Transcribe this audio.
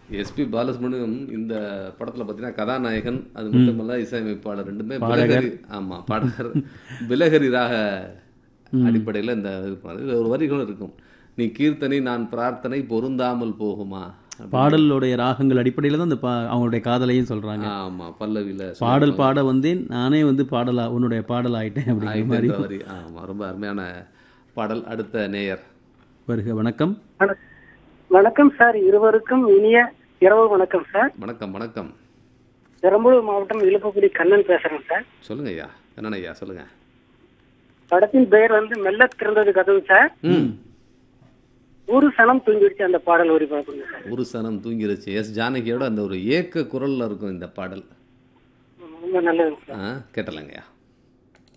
SP Balasubramaniam இந்த படத்துல பார்த்தீங்கன்னா கதாநாயகன் அது மட்டுமல்ல இசையமைப்பாளர் ரெண்டுமே பிலகரி ஆமா பாடகர் பிலகரி ராக அடிப்படையில் இந்த இது பண்ணது. இதுல ஒரு வரிகளும் இருக்கும் நீ கீர்த்தனை நான் பிரார்த்தனை பொருந்தாமல் போகுமா பாடலுடைய ராகங்கள் அடிப்படையில் தான் இந்த பா அவங்களுடைய காதலையும் சொல்றாங்க ஆமா பல்லவியில பாடல் பாட வந்தேன் நானே வந்து பாடலா உன்னுடைய பாடல் ஆயிட்டேன் அப்படிங்கிற மாதிரி ஆயிரத்தி வரி ஆமா ரொம்ப அருமையான பாடல் அடுத்த நேயர் வருக வணக்கம் வணக்- வணக்கம் சார் இருவருக்கும் இனிய இரவு வணக்கம் சார் வணக்கம் வணக்கம் பெரம்பலூர் மாவட்டம் இழுப்பக்குடி கண்ணன் பேசுறேன் சார் சொல்லுங்க ஐயா என்னண்ணா ஐயா சொல்லுங்க படத்தின் பெயர் வந்து மெல்ல திறந்தது கதவு சார் ம் ஒரு சனம் தூங்கிடுச்சு அந்த பாடல் ஒரு பார்க்கணும் சார் ஒரு சனம் தூங்கிருச்சு எஸ் ஜானகியோட அந்த ஒரு ஏக்க குரல்ல இருக்கும் இந்த பாடல் ரொம்ப நல்லது சார் ஆ கேட்டலாங்கய்யா